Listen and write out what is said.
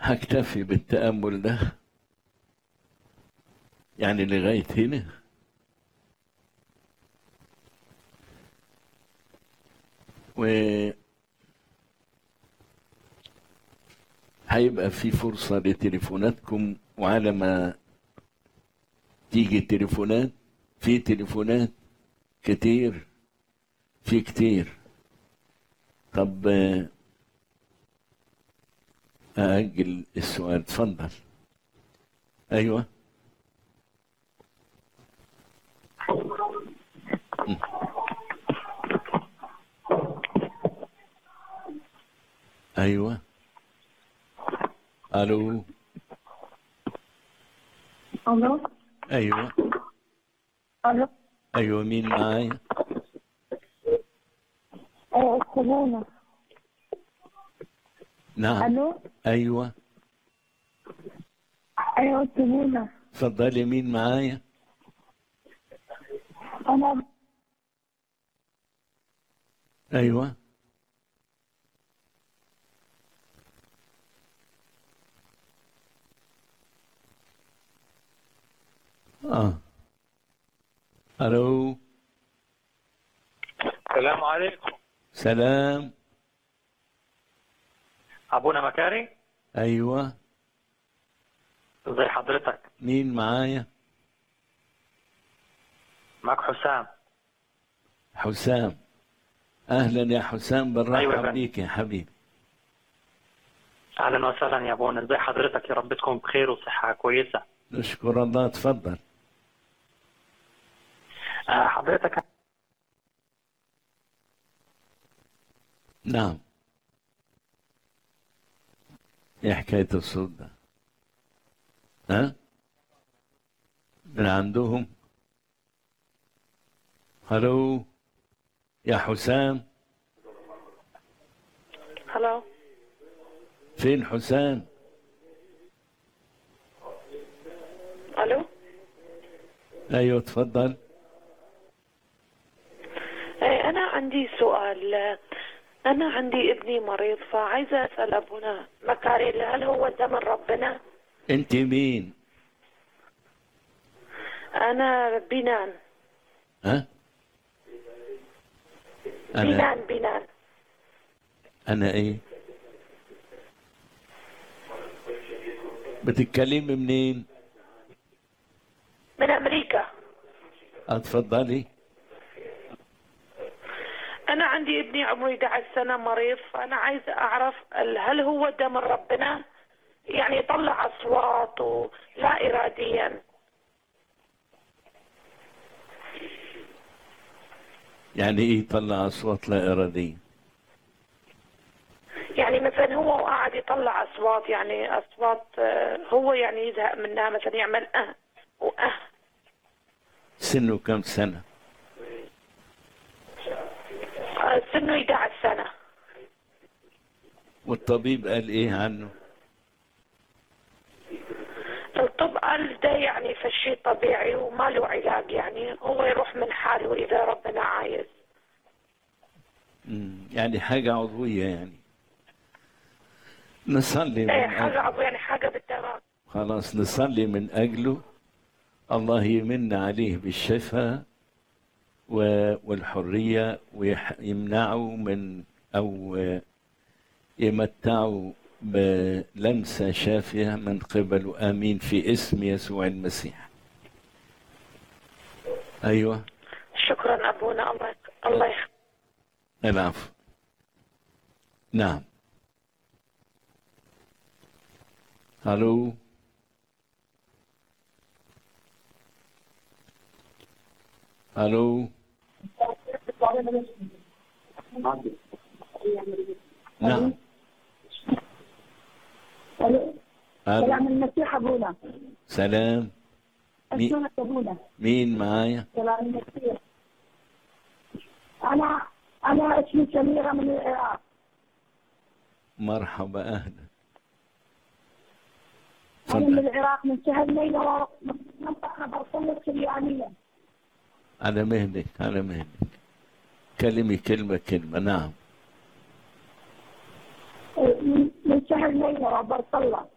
هكتفي بالتأمل ده يعني لغاية هنا و هيبقى في فرصة لتليفوناتكم وعلى ما تيجي التليفونات في تليفونات كتير في كتير طب آه، أأجل السؤال اتفضل أيوه أيوه ألو الو أيوه الو أيوه مين معايا ايه استاذنا نعم الو أيوه ايوه استاذنا اتفضلي مين معايا انا أيوه آه ألو السلام عليكم سلام ابونا مكاري أيوه ازي حضرتك مين معايا معك حسام حسام أهلا يا حسام أيوة يا بالرحب فندم. بيك يا حبيبي اهلا وسهلا يا ابونا ازي حضرتك يا رب تكون بخير وصحه كويسه نشكر الله تفضل آه، حضرتك نعم ايه حكاية الصوت ده ها من عندهم هلو يا حسام الو فين حسام الو ايوه تفضل ايه انا عندي سؤال انا عندي ابني مريض فعايزه اسال ابونا مكاري هل هو ده من ربنا انت مين انا بنان ها انا بنان بنان انا ايه بتتكلمي منين من امريكا اتفضلي انا عندي ابني عمره 11 سنه مريض فانا عايزه اعرف ال- هل هو ده من ربنا يعني يطلع اصوات ولا اراديا يعني ايه يطلع اصوات لا اراديه يعني مثلا هو قاعد يطلع اصوات يعني اصوات آه، هو يعني يزهق منها مثلا يعمل اه واه سنه كم سنه آه، سنه 11 سنه والطبيب قال ايه عنه الطب قال ده يعني فشي طبيعي وما له علاج يعني هو يروح من حاله اذا ربنا عايز مم. يعني حاجه عضويه يعني نصلي من ايه حاجه أجله. عضو يعني حاجه بالدماغ خلاص نصلي من أجله الله يمن عليه بالشفاء و- والحرية ويمنعه من أو يمتعه بلمسة شافية من قبله آمين في اسم يسوع المسيح أيوة شكرا ابونا الله الله يخ- العفو نعم الو الو نعم الو الو سلام المسيح ابونا سلام مي- اسمعك ابونا مين معايا سلام المسيح انا انا اسمي سميره من العراق مرحبا اهلا انا من تفضل العراق من شهر ليلى من منطقه برطلة السريانيه على مهلك على مهلك كلمي كلمة كلمة نعم من من شهر ليلى برطلة